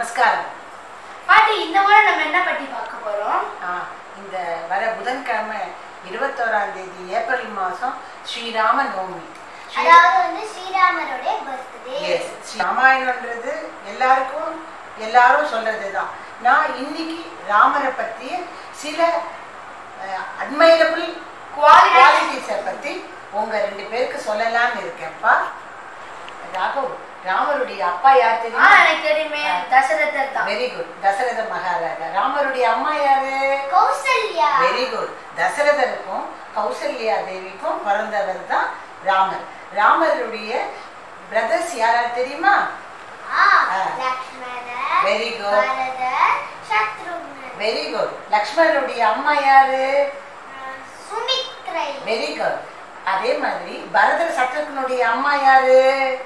நமஸ்காரம் பாட்டி இந்த முறை நம்ம என்ன பத்தி பார்க்க போறோம் ஆ, இந்த வர புதன்கிழமை இருபத்தோராம் தேதி ஏப்ரல் மாதம் ஸ்ரீராம நவமி ஸ்ரீ- அதாவது வந்து ஸ்ரீராமருடைய பர்த்டே Yes. ஸ்ரீ ராமாயணம்ன்றது எல்லாருக்கும் எல்லாரும் சொல்றது தான் நான் இன்னைக்கு ராமரை பற்றி சில அட்மைரபிள் Qualities. குவாலிட்டிஸை பற்றி உங்க ரெண்டு பேருக்கு சொல்லலாம்னு இருக்கேன்ப்பா ராகவ் ராமருடைய அப்பா யார் ஆ தெரியுமா எனக்கு தெரியுமே தசரதர் தான் வெரி குட் தசரத மகாராஜா ராமருடைய அம்மா யாரு கௌசல்யா வெரி குட் தசரதருக்கும் கௌசல்யா தேவிக்கும் பிறந்தவர் தான் ராமர் ராமருடைய பிரதர்ஸ் யாரார் தெரியுமா ஆ, ஆ. Lakshmanan Very good. Bharathan Shatrughnan very good லக்ஷ்மணருடைய அம்மா யாரு ஆ, சுமித்ரை வெரி குட் அதே மாதிரி பரதர் சத்ருக்னுடைய அம்மா யாரு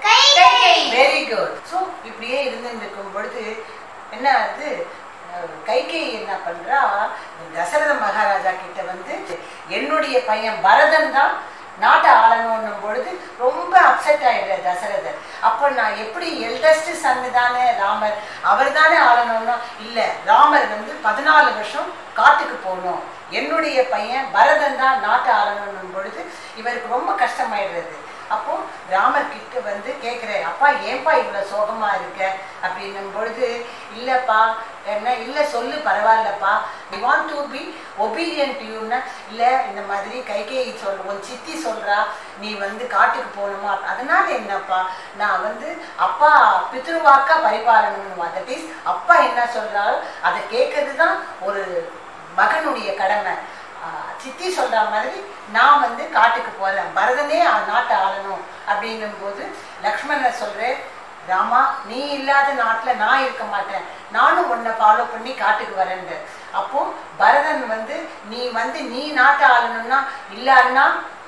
கைகை வெரி குட் ஸோ இப்படியே இருந்து இருக்கும் பொழுது என்ன ஆகுது அஹ், கைகேயி என்ன பண்றா தசரத மகாராஜா கிட்ட வந்து என்னுடைய பையன் பரதன் தான் நாட்டை ஆளணும்னும் பொழுது ரொம்ப அப்செட் ஆயிடுற தசரதர் அப்போ நான் எப்படி எல்டஸ்ட் சன்னு தானே ராமர் அவர் தானே ஆளணும்னா இல்லை ராமர் வந்து பதினாலு வருஷம் காட்டுக்கு போகணும் என்னுடைய பையன் பரதன் தான் நாட்டை ஆளணும்னும் பொழுது இவருக்கு ரொம்ப கஷ்டமாயிடுறது அப்போ ராமர் கிட்ட வந்து கேட்குறேன் அப்பா ஏன்பா இவ்வளோ சோகமா இருக்க அப்படின்னும் பொழுது இல்லைப்பா என்ன இல்லை சொல்லு பரவாயில்லப்பா I want to be obedient யூன்னா இல்லை இந்த மாதிரி கைகேயி சொல் உன் சித்தி சொல்றா நீ வந்து காட்டுக்கு போகணுமா அதனால என்னப்பா நான் வந்து அப்பா பித்ருவாக்கா பரிபாலனம்னு தட் இஸ் அப்பா என்ன சொல்றாரோ அதை கேட்கறது தான் ஒரு மகனுடைய கடமை ஆஹ் சித்தி சொல்ற மாதிரி நான் வந்து காட்டுக்கு போறேன் பரதனே ஆ- நாட்டை ஆளணும் அப்படின்னும் போது லக்ஷ்மணர் சொல்றேன் ராமா நீ இல்லாத நாட்டுல நான் இருக்க மாட்டேன் நானும் உன்னை ஃபாலோ பண்ணி காட்டுக்கு வரேன் அப்போ பரதன் வந்து நீ வந்து நீ நாட்டை ஆளணும்னா இல்லைன்னா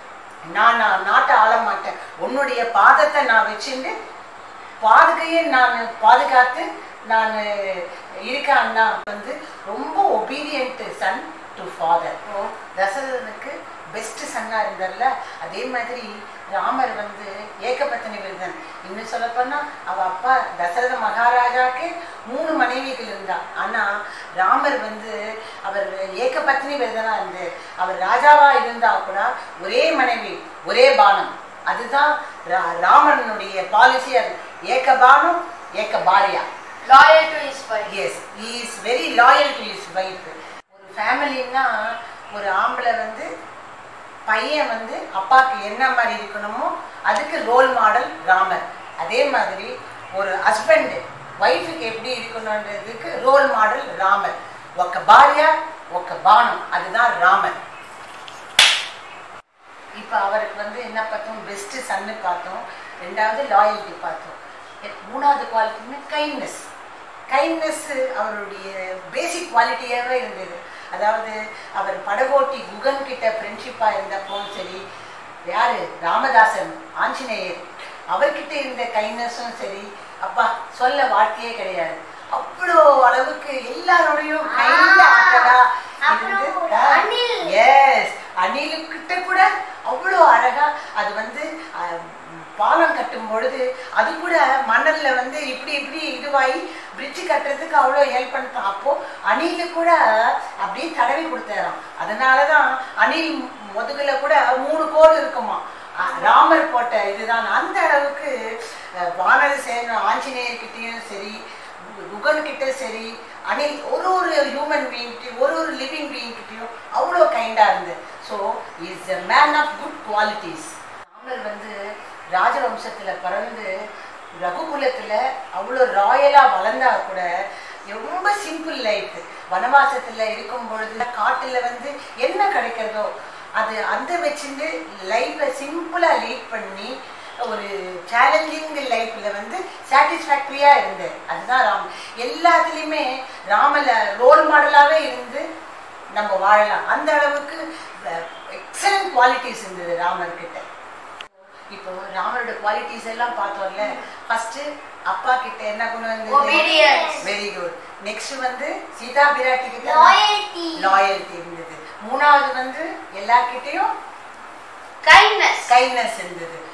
நான் நான் நாட்டை ஆள மாட்டேன் உன்னுடைய பாதத்தை நான் வச்சுட்டு பாதுகையை நான் பாதுகாத்து நான் இருக்கான்னா வந்து ரொம்ப ஒபீடியன்ட் சன் டு ஃபாதர் ஓ தசரதனுக்கு பெஸ்ட் சன்னா இருந்தார்ல அதே மாதிரி ராமர் வந்து ஏகபத்தினி விருதன் இன்னும் சொல்லப்போனா அவ அப்பா தசரத மகாராஜாக்கு மூணு மனைவிகள் இருந்தா ஆனா ராமர் வந்து அவர் ஏகபத்தினி விருதனா இருந்து அவர் ராஜாவா இருந்தா கூட ஒரே மனைவி ஒரே பானம் அதுதான் ரா- ராமனுடைய பாலிசி அது ஏக பானம் ஏக பாரியா loyal to his wife yes his very loyal to his wife ஒரு ஃபேமிலின்னா ஒரு ஆம்பளை வந்து பையன் வந்து அப்பாவுக்கு என்ன மாதிரி இருக்கணுமோ அதுக்கு ரோல் மாடல் ராமர் அதே மாதிரி ஒரு ஹஸ்பண்ட் ஒய்ஃபுக்கு எப்படி இருக்கணுன்றதுக்கு ரோல் மாடல் ராமர் ஒக்க பாரியா ஒக்க பானம் அதுதான் ராமர் இப்போ அவருக்கு வந்து என்ன பார்த்தோம் பெஸ்ட் சன்னு பார்த்தோம் ரெண்டாவது லாயல்ட்டி பார்த்தோம் எ- மூணாவது குவாலிட்டின்னு கைண்ட்னஸ் கைண்ட்னஸ் அவருடைய பேசிக் குவாலிட்டியாகவே இருந்தது அதாவது அவர் படகோட்டி குகன் கிட்ட ஃப்ரெண்ட்ஷிப்பாக இருந்தப்பவும் சரி யாரு ராமதாசன் ஆஞ்சநேயர் அவர்கிட்ட இருந்த கைண்ட்னஸும் சரி அப்பா சொல்ல வாழ்க்கையே கிடையாது அவ்வளோ அளவுக்கு எல்லாரோடையும் கைண்ட ஆட்டடா அப்புறம் ஒரு அணில். எஸ் அணிலுக்கிட்ட கூட அவ்வளோ அழகா அது வந்து அஹ், பாலம் கட்டும் பொழுது அது கூட மணல்ல வந்து இப்படி இப்படி இதுவாகி பிரிட்ஜ் கட்டுறதுக்கு அவ்வளோ ஹெல்ப் பண்ணிட்டான் அப்போ அணிலு கூட அப்படியே தடவி கொடுத்தாராம் அதனால தான் அணில் முதுகுல கூட மூணு கோடு இருக்குமா அஹ், ராமர் போட்ட இதுதான் அந்த அளவுக்கு அஹ், வானர சேன ஆஞ்சநேயர்கிட்டயும் சரி குகன் கிட்ட சரி அனில் ஒரு ஒரு ஹியூமன் பீயிங்கிட்டையும் ஒரு ஒரு லிவிங் பீயிங்கிட்டையும் அவ்வளோ கைண்டாக இருந்து so his a man of good qualities Ramar வந்து ராஜவம்சத்தில் பிறந்து ரகுகுலத்தில் அவ்வளோ ராயலாக வளர்ந்தா கூட ரொம்ப சிம்பிள் லைஃப் வனவாசத்தில் இருக்கும் பொழுது காட்டில் வந்து என்ன கிடைக்கிறதோ அது அந்த வச்சுட்டு லைஃப்பை சிம்பிளாக லீட் பண்ணி ஒரு சேலஞ்சிங் லைஃப்ல வந்து சாட்டிஸ்ஃபேக்டரியா இருந்து அதுதான் ராம் எல்லாத்துலேயுமே ராமல ரோல் மாடலாவே இருந்து நம்ம வாழலாம் அந்த அளவுக்கு எக்ஸலண்ட் குவாலிட்டிஸ் இருந்தது ராமர் கிட்ட இப்போ ராமரோட குவாலிட்டிஸ் எல்லாம் பார்த்தோம்ல ஃபர்ஸ்ட் அப்பா கிட்ட என்ன குணம் இருந்தது Obedience. வெரி குட் நெக்ஸ்ட் வந்து சீதா பிராட்டி கிட்ட Loyalty. லாயல்ட்டி இருந்தது மூணாவது வந்து எல்லார்கிட்டயும் கைண்ட்னஸ் கைண்ட்னஸ் இருந்தது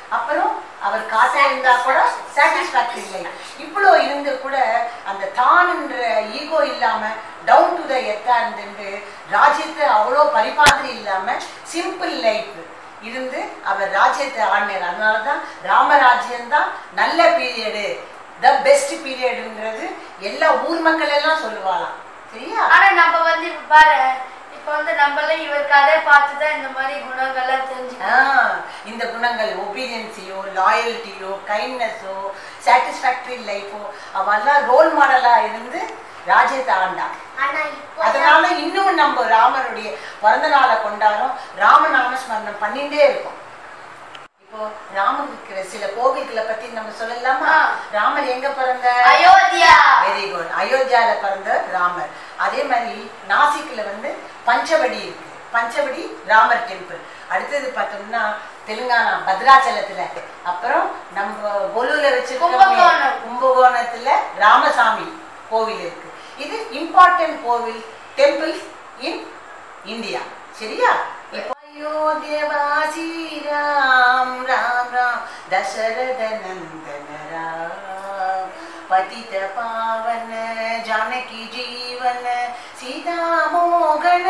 அப்புறம் அவர் காசா இருந்தா கூட சாட்டிஸ்ஃபேக்டரி இல்லை இவ்வளோ இருந்து கூட அந்த தான்ன்ற ஈகோ இல்லாம டவுன் டு த எத்தா இருந்து ராஜ்யத்தை அவ்வளோ பரிபாதிரி இல்லாம சிம்பிள் லைஃப் இருந்து அவர் ராஜ்யத்தை ஆடினார் அதனால தான் ராமராஜ்யம் தான் நல்ல பீரியடு த பெஸ்ட் பீரியடுன்றது எல்லா ஊர் மக்கள் எல்லாம் சொல்லுவாளாம் சரியா ஆனா நம்ம வந்து இப்ப பாரு இப்ப வந்து நம்மளும் இவர் கதை பார்த்து தான் இந்த மாதிரி குணங்கள்லாம் தெரிஞ்சுக்கணும் ஆ, இந்த குணங்கள் ஒபீடியன்ஸையோ லாயல்ட்டியோ கைண்ட்னஸோ சாட்டிஸ்ஃபேக்டரி லைஃபோ அவெல்லாம் ரோல் மாடலா இருந்து ராஜ்யத்தை ஆண்டா ஆனா இப்போ அதனால இன்னும் நம்ம ராமனுடைய பிறந்த நாளை கொண்டாடும் ராமநாமஸ்மரணம் பண்ணிட்டே இருக்கோம் இப்போ ராமன் இருக்கிற சில கோவில்களை பத்தி நம்ம சொல்லலாமா ஆ. ராமர் எங்க பிறந்த அயோத்தியா வெரி குட் அயோத்தியால பிறந்த ராமர் அதே மாதிரி நாசிக்ல வந்து பஞ்சவடி இருக்கு பஞ்சவடி ராமர் டெம்பிள் அடுத்தது பார்த்தோம்னா தெலுங்கானா பத்ராச்சலத்துல அப்புறம் நம்ம கொலுல வச்சிருக்கோமே கும்பகோணம். கும்பகோணத்துல ராமசாமி கோவில் இருக்கு இது இம்பார்ட்டன்ட் கோவில் டெம்பிள் இன் இந்தியா சரியா இப்போ அயோத்தியவாசி ராம் ராம் ராம் தசரத நந்தன ராம் பதித பாவன ஜானகி ஜீவன சீதா மோகன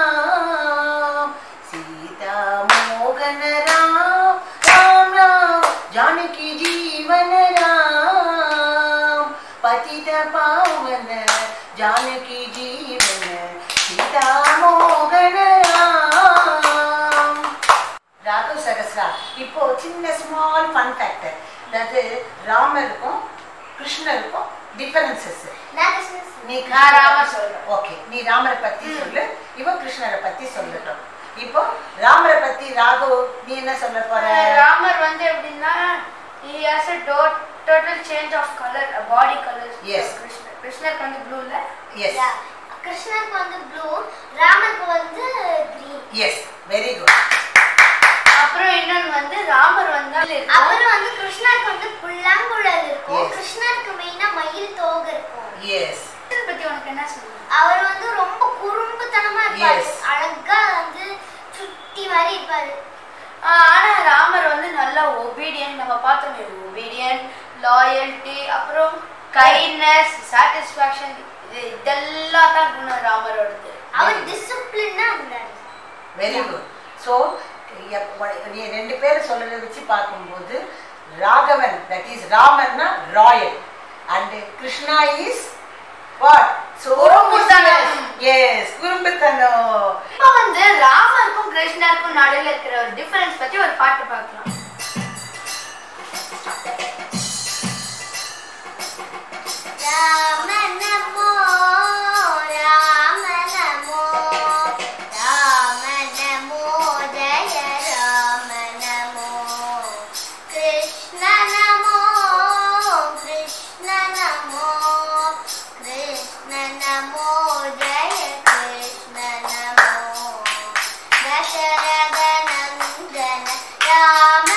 ராம் சீதா மோகன ராம் ராம் ராம் ஜானகி ஜீவன ராம் பதித பாவன ஜானகி ஜீவன சீதா மோகன ராம் ராகவ் சகஸ்ரா இப்போ சின்ன ஸ்மால் ஃபன் ஃபேக்டர் அதாவது ராமருக்கும் கிருஷ்ணருக்கும் டிஃபரன்சஸ் நான் கிருஷ்ணன் நீ நான் ராமர் சொல்றேன். ஓகே நீ ராமரை பத்தி சொல்லு இவ கிருஷ்ணரை பத்தி சொல்லட்டும் இப்போ ராமரை பத்தி ராகவ் நீ என்ன சொல்ல போற ராமர் வந்து எப்படின்னா he has a to- total change of color a body color Yes. கிருஷ்ணர் கிருஷ்ணருக்கு வந்து ப்ளூல எஸ் Yeah. கிருஷ்ணருக்கு வந்து ப்ளூ ராமருக்கு வந்து கிரீன் எஸ் வெரி குட் அப்புறம் இன்னொன்னு வந்து ராமர் வந்து இருக்கும். அவர் வந்து கிருஷ்ணருக்கு வந்து புல்லாங்குழல் இருக்கும் Yes. கிருஷ்ணருக்கு மெயினா மயில் தோகை இருக்கும் எஸ் கிருஷ்ணர் பத்தி உனக்கு என்ன சொல்லுங்க அவர் வந்து ரொம்ப குறும்புத்தனமா இருப்பாரு Yes. அழகா வந்து சுட்டி மாதிரி இருப்பாரு ஆனா ராமர் வந்து நல்ல ஒபீடியன்ட் நம்ம பார்த்தோமே ஒபீடியன்ட் லாயல்ட்டி அப்புறம் கைண்ட்னஸ் சாட்டிஸ்ஃபேக்ஷன் இது இதெல்லாம் தான் குணம் ராமரோடது அவர் டிசிப்ளினா இருந்தாரு வெரி குட் ஸோ நீ ரெண்டு பேரும் சொல்றதை வச்சு பார்க்கும்போது ராகவன் தட் இஸ் ராமன்னா royal and Krishna is what குறும்புத்தனம். எஸ் குறும்புத்தனம் இப்போ வந்து ராமருக்கும் கிருஷ்ணருக்கும் நடுவில் இருக்கிற ஒரு டிஃபரன்ஸ் பத்தி ஒரு பாட்டு பார்க்கலாம் ராம நமோ ராம நமோ ராம நமோ ஜய ராம நமோ கிருஷ்ண நமோ கிருஷ்ண நமோ கிருஷ்ண நமோ ஜய கிருஷ்ண நமோ தசரத நந்தன ராம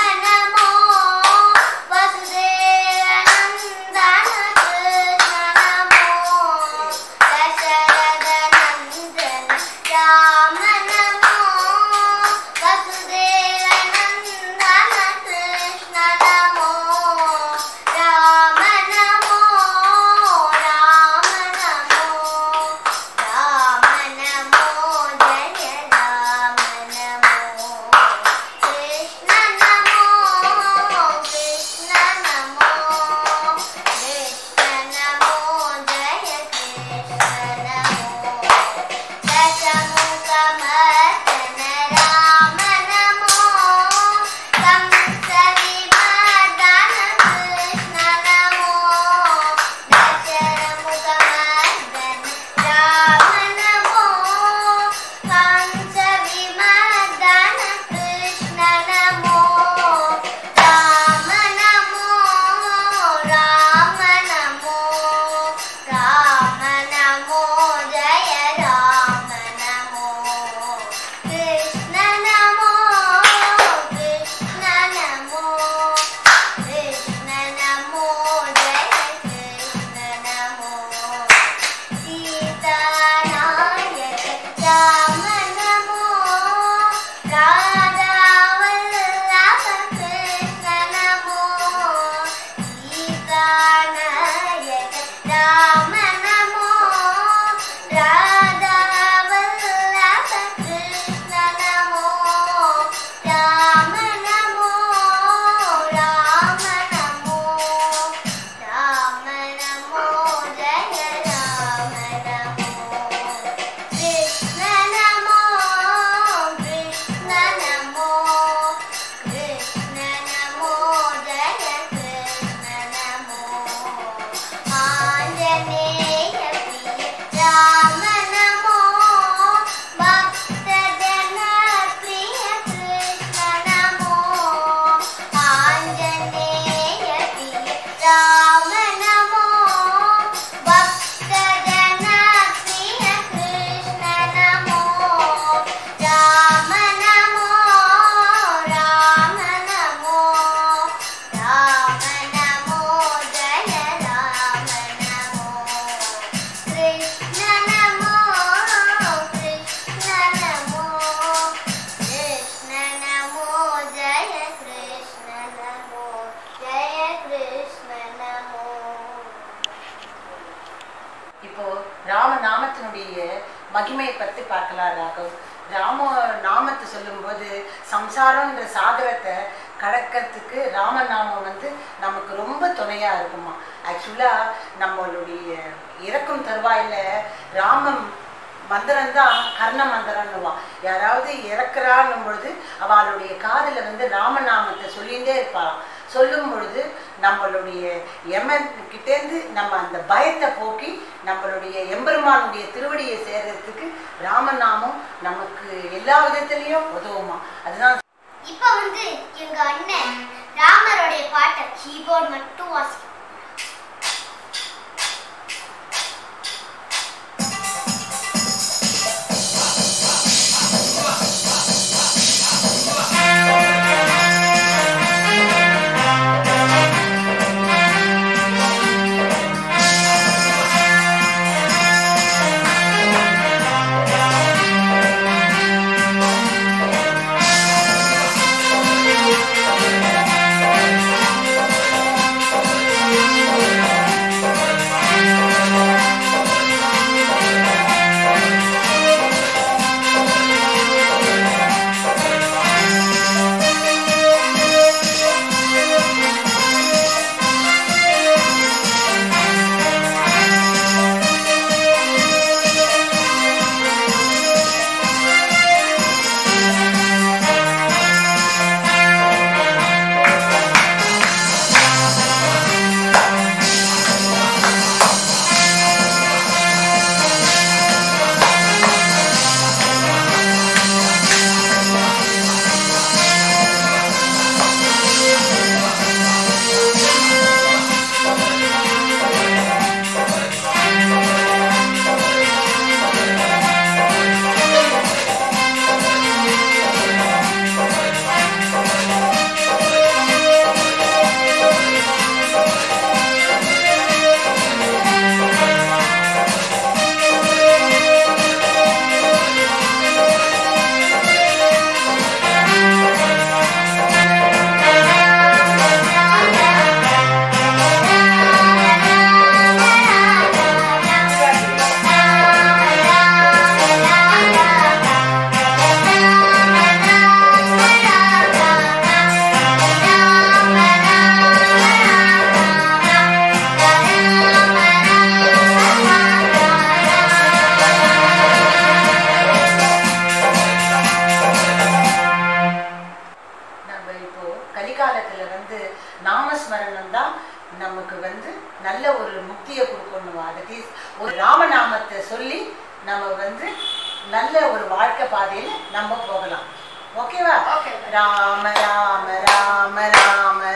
ராம நாமத்தினுடைய மகிமையை பத்தி பார்க்கலாம் ராகவ் ராம நாமத்தை சொல்லும்போது சம்சாரம்ன்ற சாகரத்தை கடக்கிறதுக்கு ராமநாமம் வந்து நமக்கு ரொம்ப துணையா இருக்குமா ஆக்சுவலா நம்மளுடைய இறக்கும் தருவாயில ராமம் மந்திரம் தான் கர்ண மந்திரம்னுவான் யாராவது இறக்குறான்னும் பொழுது அவளுடைய காதுல வந்து ராமநாமத்தை சொல்லிகிட்டே இருப்பாளாம் சொல்லும் பொழுது நம்மளுடைய எமன் கிட்டேருந்து நம்ம அந்த பயத்தை போக்கி நம்மளுடைய எம்பெருமானுடைய திருவடியை சேர்றதுக்கு ராமநாமம் நமக்கு எல்லா விதத்திலையும் உதவுமா அதுதான் இப்ப வந்து எங்க அண்ணன் ராமருடைய பாட்டை கீபோர்ட் மட்டும் வாசிக்கும் நம்ம இப்போ கலிகாலத்துல வந்து நாமஸ்மரணம் தான் நமக்கு வந்து நல்ல ஒரு முக்தியை கொடுக்கணும் தட் இஸ் ஒரு ராமநாமத்தை சொல்லி நம்ம வந்து நல்ல ஒரு வாழ்க்கை பாதையில நம்ம போகலாம் ஓகேவா Okay. ராம ராம ராம ராம